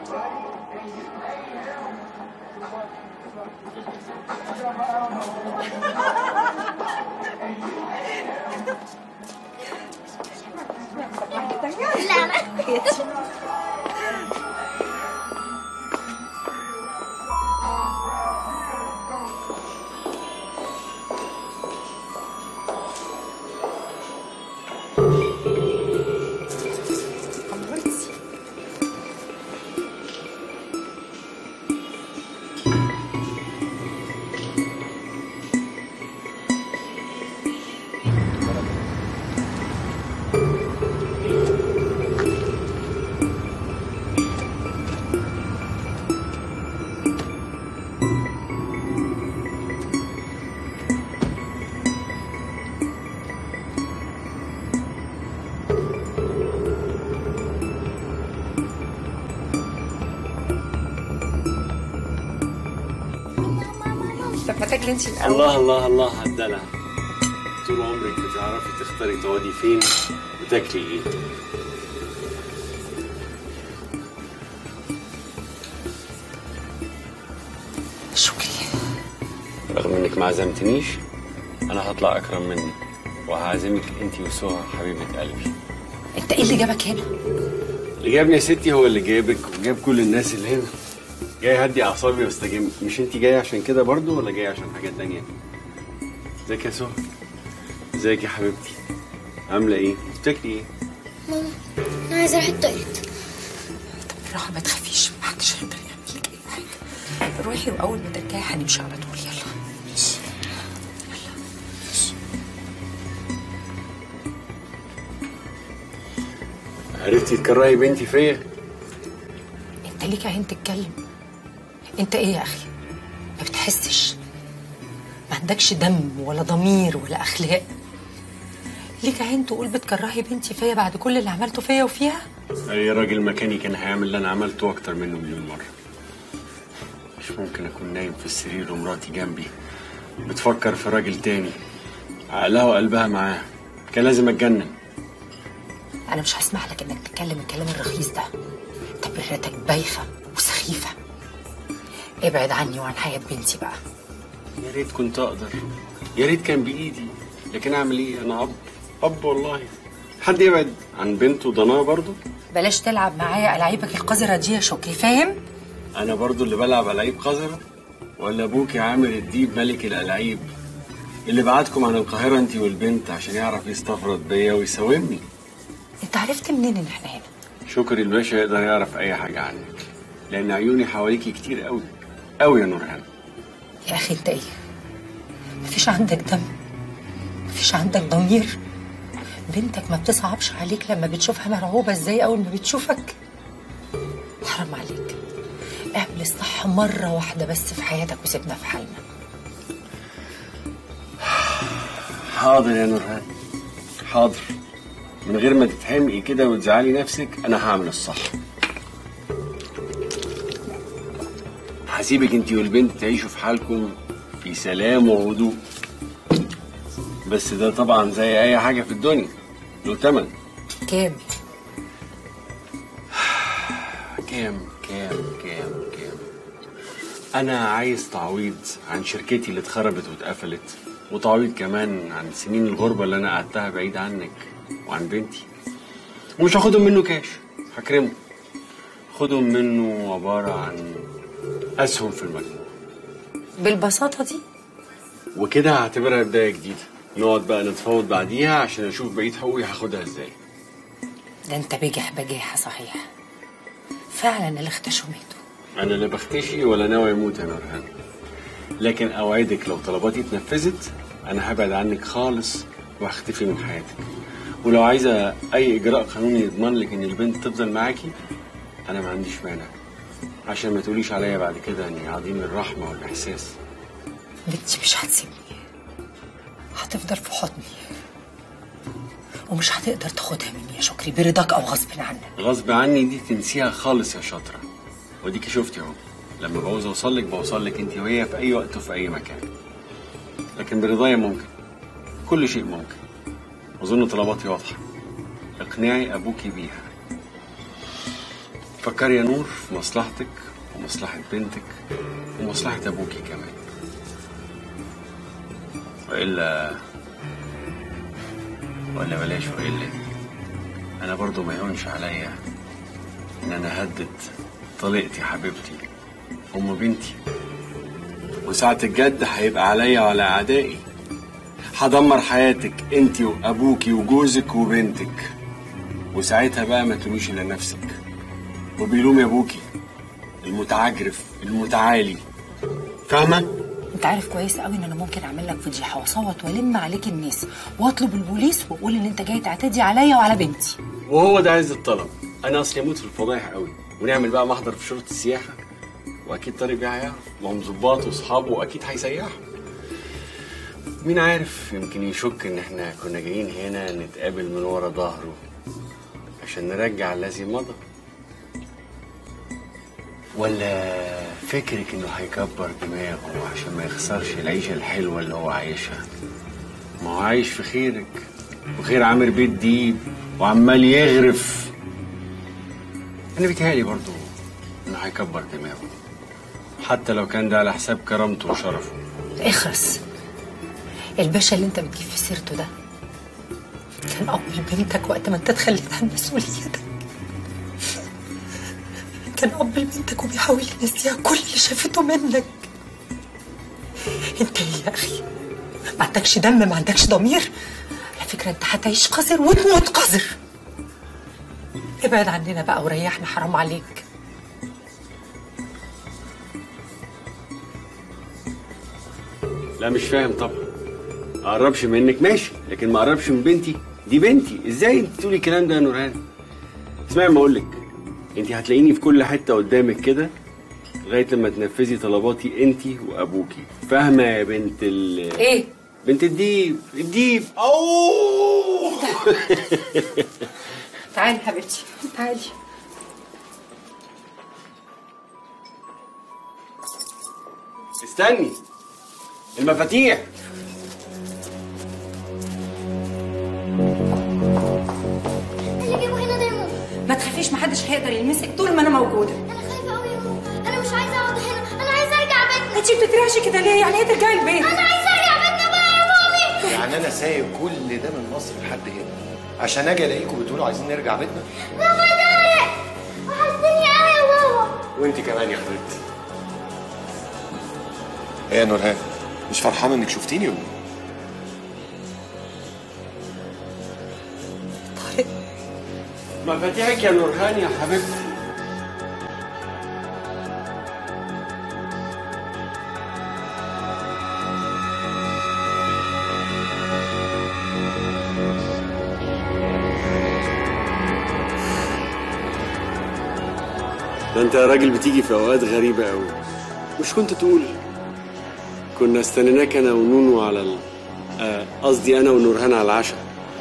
طب ما تاكلي انت الاول الله الله الله على الدلع طول عمرك بتعرفي تختاري تقعدي فين وتاكلي ايه شكري رغم انك ما عزمتنيش انا هطلع اكرم منك وهعزمك انت وسهى حبيبه قلبي انت ايه اللي جابك هنا اللي جابني يا ستي هو اللي جايبك وجاب كل الناس اللي هنا جاي هدي اعصابي واستجم مش انت جاي عشان كده برضو ولا جاي عشان حاجه تانية ازيك يا سهى ازيك يا حبيبتي عامله ايه بتاكلي ايه ماما انا عايزه اروح التويليت طب بالراحه ما تخافيش محدش هيقدر يعمل لك اي حاجه روحي واول ما ترجعي هنمشي على طول يلا عرفتي تكرهي بنتي فيا انت ليك عين تتكلم انت ايه يا اخي ما بتحسش ما عندكش دم ولا ضمير ولا اخلاق ليك عين تقول بتكرهي بنتي فيا بعد كل اللي عملته فيا وفيها اي راجل مكاني كان هيعمل اللي انا عملته اكتر منه مليون مره مش ممكن اكون نايم في السرير ومراتي جنبي بتفكر في راجل تاني عقلها وقلبها معاه كان لازم اتجنن انا مش هسمح لك انك تتكلم الكلام الرخيص ده تبريراتك بايخه وسخيفه ابعد عني وعن حياه بنتي بقى يا ريت كنت اقدر يا ريت كان بايدي لكن اعمل ايه انا اب اب والله حد يبعد عن بنته ضناه برضه بلاش تلعب معايا العيبك القذره دي يا شكري فاهم انا برضه اللي بلعب العيب قذره ولا ابوكي عامر الديب ملك الالعاب اللي بعتكم عن القاهره انت والبنت عشان يعرف يستفرد بيا ويساومني انت عرفت منين ان احنا هنا شكري الباشا يقدر يعرف اي حاجه عنك لان عيوني حواليكي كتير قوي قوي يا نورهان يا اخي انت ايه مفيش عندك دم مفيش عندك ضمير بنتك ما بتصعبش عليك لما بتشوفها مرعوبة ازاي اول ما بتشوفك حرام عليك اعمل الصح مرة واحدة بس في حياتك وسيبنا في حالنا حاضر يا نورهان حاضر من غير ما تتحمقي كده وتزعلي نفسك انا هعمل الصح هسيبك انت والبنت تعيشوا في حالكم في سلام وهدوء بس ده طبعا زي اي حاجه في الدنيا له تمن كام كام كام كام كام انا عايز تعويض عن شركتي اللي اتخربت واتقفلت وتعويض كمان عن سنين الغربه اللي انا قعدتها بعيد عنك وعن بنتي ومش هاخدهم منه كاش هكرمه خدهم منه عباره عن اسهم في المجموع بالبساطة دي وكده هعتبرها بدايه جديده نقعد بقى نتفاوض بعديها عشان اشوف بقيه حقوقي هاخدها ازاي ده انت بجح بجاحة صحيح فعلا اللي اختشوا ماتوا انا لا بختشي ولا ناوي اموت يا نورهان لكن اوعدك لو طلباتي اتنفذت انا هبعد عنك خالص وهختفي من حياتك ولو عايزه اي اجراء قانوني يضمن لك ان البنت تفضل معاكي انا ما عنديش مانع عشان ما تقوليش عليا بعد كده اني عديم الرحمه والاحساس بنتي مش هتسيبني هتفضل في حضني ومش هتقدر تاخدها مني يا شكري برضاك او غصب عنك غصب عني دي تنسيها خالص يا شاطره وديكي شفتي اهو لما بعوز اوصل لك بوصل لك انت وهي في اي وقت وفي اي مكان لكن برضايا ممكن كل شيء ممكن اظن طلباتي واضحه اقنعي ابوكي بيها فكري يا نور في مصلحتك ومصلحة بنتك ومصلحة أبوكي كمان وإلا ولا بلاش وإلا أنا برضو ما يهونش عليا إن أنا هدد طليقتي حبيبتي أم بنتي وساعة الجد هيبقى عليا وعلى أعدائي هدمر حياتك انت وابوكي وجوزك وبنتك وساعتها بقى ما تلوميش الا نفسك وبيلوم يا ابوكي المتعجرف المتعالي فاهمه انت عارف كويس قوي ان انا ممكن اعمل لك فضيحه واصوت والم عليك الناس واطلب البوليس واقول ان انت جاي تعتدي عليا وعلى بنتي وهو ده عز الطلب انا اصلي اموت في الفضايح قوي ونعمل بقى محضر في شرطه السياحه واكيد طارق بيه هيعرف ما هم ظباط واصحابه واكيد هيسيحوا مين عارف يمكن يشك ان احنا كنا جايين هنا نتقابل من ورا ظهره عشان نرجع الذي مضى ولا فكرك انه هيكبر دماغه عشان ما يخسرش العيشة الحلوة اللي هو عايشها ما هو عايش في خيرك وخير عامر بيت ديب وعمال يغرف انا بيتهيألي برضو انه هيكبر دماغه حتى لو كان ده على حساب كرامته وشرفه اخرس الباشا اللي انت بتجيب في سيرته ده كان اب لبنتك وقت ما انت تخليت عن مسؤوليتك كان اب لبنتك وبيحاول ينسيها كل اللي شافته منك انت ايه يا اخي ما عندكش دم ما عندكش ضمير على فكره انت هتعيش قذر وتموت قذر ابعد عننا بقى وريحنا حرام عليك لا مش فاهم طبعا اقربش منك ماشي لكن ما اقربش من بنتي دي بنتي ازاي انت تقولي الكلام ده يا نورهان اسمعي ما اقول لك انت هتلاقيني في كل حته قدامك كده لغايه لما تنفذي طلباتي انت وابوكي فاهمه يا بنت ال ايه بنت الديب الديب اوه تعالي حبيبتي تعالي استني المفاتيح اللي جابه هنا ده يا ماما ما تخافيش محدش هيقدر يلمسك طول ما انا موجوده انا خايفه قوي يا ماما انا مش عايزه اقعد هنا انا عايزه ارجع بيتنا انتي بتترعشي كده ليه يعني ايه ترجعي البيت انا عايزه ارجع بيتنا بقى يا مامي يعني انا سايب كل ده من مصر لحد هنا عشان اجي الاقيكم بتقولوا عايزين نرجع بيتنا بابا طارق وحشتني قوي يا بابا وانت كمان يا حبيبتي ايه يا نورهان مش فرحانه انك شفتيني ولا إيه؟ طارق مفاتيحك يا نورهان يا حبيبتي ده انت يا راجل بتيجي في اوقات غريبه قوي مش كنت تقول كنا استنيناك انا ونونو على ال- آه، قصدي انا ونورهان على العشاء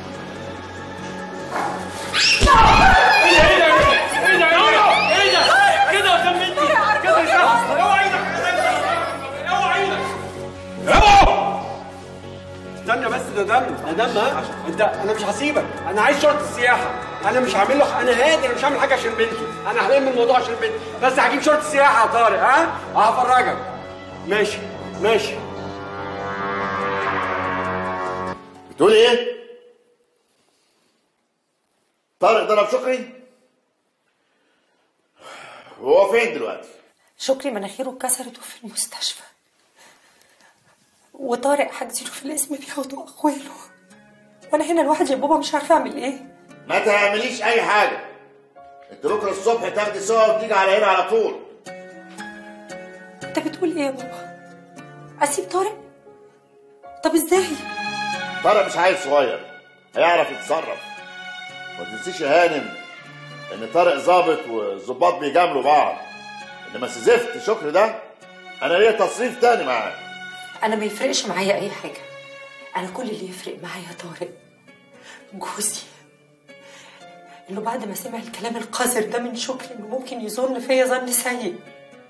استنى بس ده دم ده دم ها انت انا مش هسيبك انا عايز شرطه السياحه انا مش هعمل له انا هادي انا مش هعمل حاجه عشان بنتي انا هلم الموضوع عشان بنتي بس هجيب شرطه السياحه يا طارق ها هفرجك ماشي ماشي بتقول ايه؟ طارق ضرب شكري؟ هو فين دلوقتي؟ شكري مناخيره اتكسرت وفي المستشفى وطارق حاجزينه في الاسم بياخدوا اخواله وانا هنا لوحدي يا بابا مش عارفه اعمل ايه ما تعمليش اي حاجه انت بكره الصبح تاخدي سوا وتيجي على هنا على طول انت بتقول ايه يا بابا اسيب طارق طب ازاي طارق مش عيل صغير هيعرف يتصرف ما تنسيش يا هانم ان طارق ظابط والظباط بيجاملوا بعض انما سزفت شكري ده انا ليا تصريف تاني معاه انا ما يفرقش معايا اي حاجه انا كل اللي يفرق معايا طارق جوزي انه بعد ما سمع الكلام القذر ده من شكري انه ممكن يظن فيا ظن سيء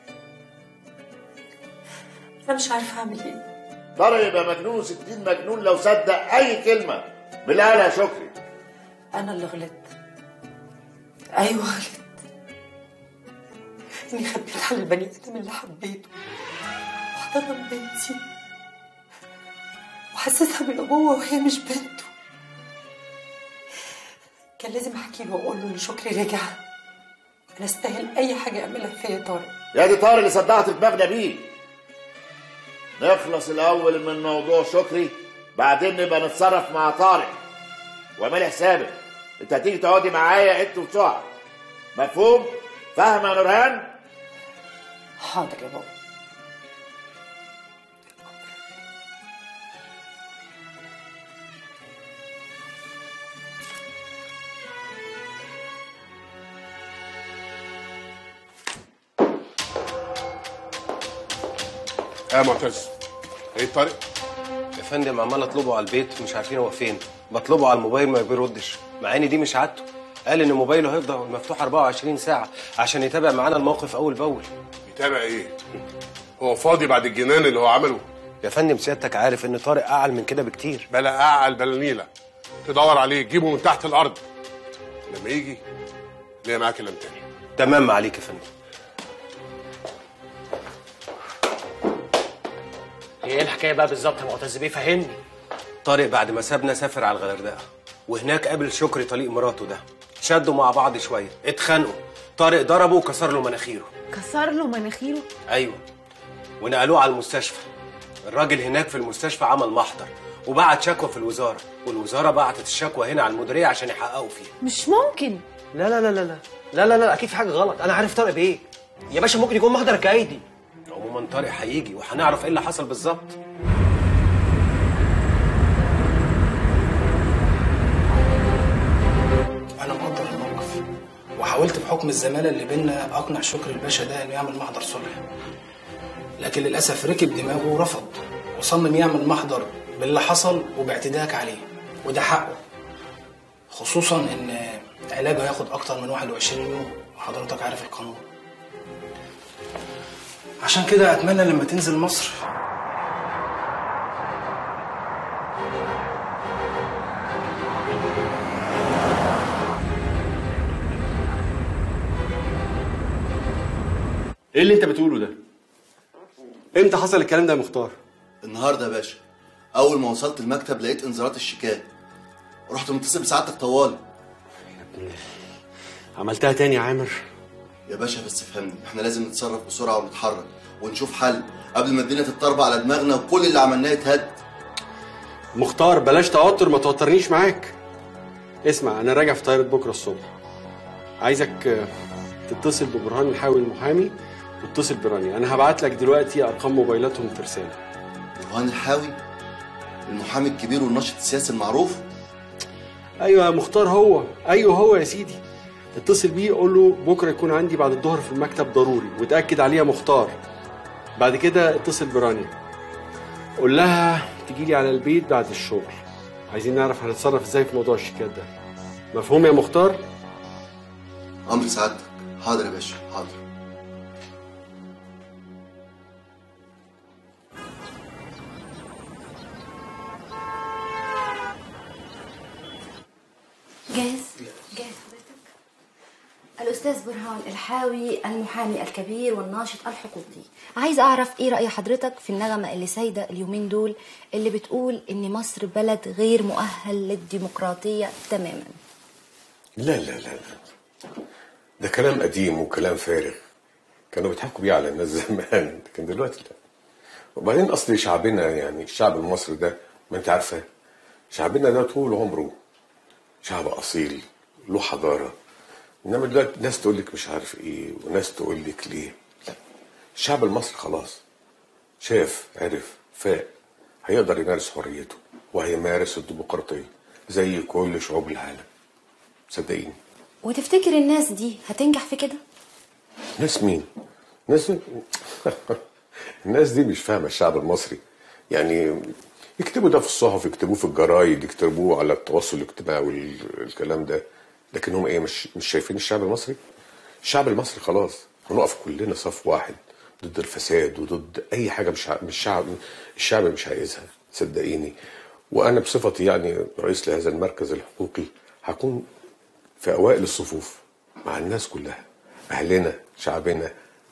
انا مش عارفه اعمل ايه طارق يبقى مجنون وستين مجنون لو صدق اي كلمه من اللي قالها شكري انا اللي غلطت ايوه غلطت اني خبيت على البني ادم اللي حبيته واحتضن بنتي وحسسها بالابوه وهي مش بنته كان لازم احكي له واقول له ان شكري رجع انا استاهل اي حاجه اعملها فيا طارق يا دي طارق اللي صدعت دماغنا بيه نخلص الاول من موضوع شكري بعدين نبقى نتصرف مع طارق واعملي حسابك انت هتيجي تقعدي معايا انت وسعد مفهوم فاهمه يا نورهان حاضر يا بابا يا معتز ايه الطريق يا فندم عمال اطلبه على البيت مش عارفين هو فين بطلبه على الموبايل ما بيردش مع ان دي مش عادته قال ان موبايله هيفضل مفتوح 24 ساعه عشان يتابع معانا الموقف اول باول بيتابع ايه هو فاضي بعد الجنان اللي هو عمله يا فندم سيادتك عارف ان طارق اعلى من كده بكتير بلا اعقل بلا نيله تدور عليه تجيبه من تحت الارض لما يجي ليه معاه كلام تاني تمام عليك يا فندم هي ايه الحكايه بقى بالظبط يا معتز بيه فهمني طارق بعد ما سابنا سافر على الغردقه وهناك قابل شكري طليق مراته ده شدوا مع بعض شويه اتخانقوا طارق ضربه وكسر له مناخيره كسر له مناخيره ايوه ونقلوه على المستشفى الراجل هناك في المستشفى عمل محضر وبعت شكوى في الوزاره والوزاره بعتت الشكوى هنا على المديريه عشان يحققوا فيها مش ممكن لا لا لا لا لا لا لا لا اكيد في حاجه غلط انا عارف طارق بايه يا باشا ممكن يكون محضر كايدي عموما طارق هيجي وهنعرف ايه اللي حصل بالظبط أنا مقدر الموقف وحاولت بحكم الزمالة اللي بينا أقنع شكري الباشا ده إنه يعمل محضر صلح لكن للأسف ركب دماغه ورفض وصمم يعمل محضر باللي حصل وباعتداءك عليه وده حقه خصوصا إن علاجه هياخد أكتر من 21 يوم وحضرتك عارف القانون عشان كده أتمنى لما تنزل مصر ايه اللي انت بتقوله ده امتى حصل الكلام ده يا مختار النهارده يا باشا اول ما وصلت المكتب لقيت انذارات الشيكات رحت متصل بسعادتك طوالي عملتها تاني يا عامر يا باشا بس فهمني احنا لازم نتصرف بسرعه ونتحرك ونشوف حل قبل ما الدنيا تتطربع على دماغنا وكل اللي عملناه يتهد مختار بلاش توتر ما توترنيش معاك اسمع انا راجع في طياره بكره الصبح عايزك آه، تتصل ببرهان الحاوي المحامي واتصل برانيا انا هبعت لك دلوقتي ارقام موبايلاتهم في رساله برهان الحاوي المحامي الكبير والناشط السياسي المعروف ايوه يا مختار هو ايوه هو يا سيدي اتصل بيه قول له بكره يكون عندي بعد الظهر في المكتب ضروري وتاكد عليه يا مختار بعد كده اتصل برانيا قول لها تجي لي على البيت بعد الشغل عايزين نعرف هنتصرف ازاي في موضوع الشيكات ده مفهوم يا مختار امر سعادتك حاضر يا باشا حاضر جاهز جاهز حضرتك الأستاذ برهان الحاوي المحامي الكبير والناشط الحقوقي عايز أعرف إيه رأي حضرتك في النغمة اللي سايدة اليومين دول اللي بتقول إن مصر بلد غير مؤهل للديمقراطية تماما لا لا لا لا ده كلام قديم وكلام فارغ كانوا بيضحكوا بيه على الناس زمان لكن دلوقتي لا وبعدين اصل شعبنا يعني الشعب المصري ده ما انت عارفه شعبنا ده طول عمره شعب اصيل له حضاره انما دلوقتي ناس تقول لك مش عارف ايه وناس تقول لك ليه لا الشعب المصري خلاص شاف عرف فاق هيقدر يمارس حريته وهيمارس الديمقراطيه زي كل شعوب العالم صدقيني وتفتكر الناس دي هتنجح في كده؟ ناس مين؟ ناس الناس دي مش فاهمه الشعب المصري يعني يكتبوا ده في الصحف يكتبوه في الجرايد يكتبوه على التواصل الاجتماعي والكلام ده لكن هم ايه مش مش شايفين الشعب المصري؟ الشعب المصري خلاص هنقف كلنا صف واحد ضد الفساد وضد اي حاجه مش ع- مش شعب الشعب مش عايزها صدقيني وانا بصفتي يعني رئيس لهذا المركز الحقوقي هكون في اوائل الصفوف مع الناس كلها اهلنا شعبنا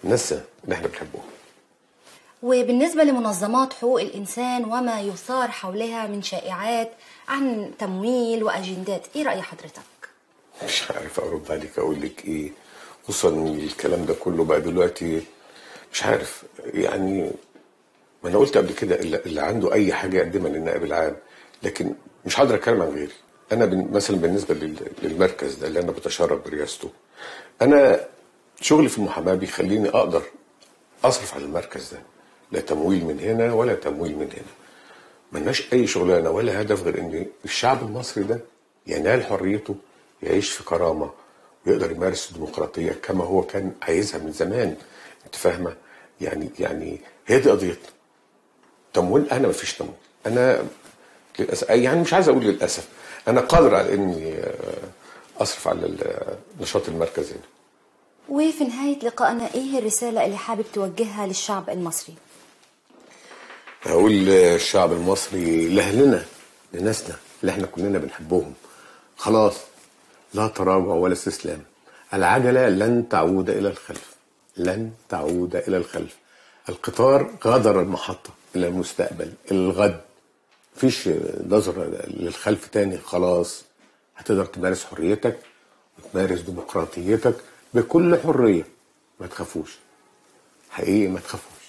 الناس اللي احنا بنحبهم وبالنسبة لمنظمات حقوق الإنسان وما يثار حولها من شائعات عن تمويل وأجندات إيه رأي حضرتك؟ مش عارف ارد عليك اقول لك ايه خصوصا ان الكلام ده كله بقى دلوقتي مش عارف يعني ما انا قلت قبل كده اللي اللي عنده اي حاجه يقدمها للنائب العام لكن مش هقدر اتكلم عن غيري انا بن- مثلا بالنسبه لل- للمركز ده اللي انا بتشرف برئاسته انا شغلي في المحاماه بيخليني اقدر اصرف على المركز ده لا تمويل من هنا ولا تمويل من هنا ملناش اي شغلانه ولا هدف غير ان الشعب المصري ده ينال حريته يعيش في كرامه ويقدر يمارس الديمقراطيه كما هو كان عايزها من زمان انت فاهمه يعني يعني هي دي قضيتنا تمويل انا مفيش تمويل انا للاسف يعني مش عايز اقول للاسف انا قادر على اني آه، اصرف على ال- نشاط المركز هنا وفي نهاية لقائنا إيه الرسالة اللي حابب توجهها للشعب المصري؟ هقول للشعب المصري لاهلنا لناسنا اللي احنا كلنا بنحبهم خلاص لا تراجع ولا استسلام العجلة لن تعود إلى الخلف لن تعود إلى الخلف القطار غادر المحطة إلى المستقبل إلى الغد مفيش نظرة للخلف تاني خلاص هتقدر تمارس حريتك وتمارس ديمقراطيتك بكل حرية ما تخافوش حقيقي ما تخافوش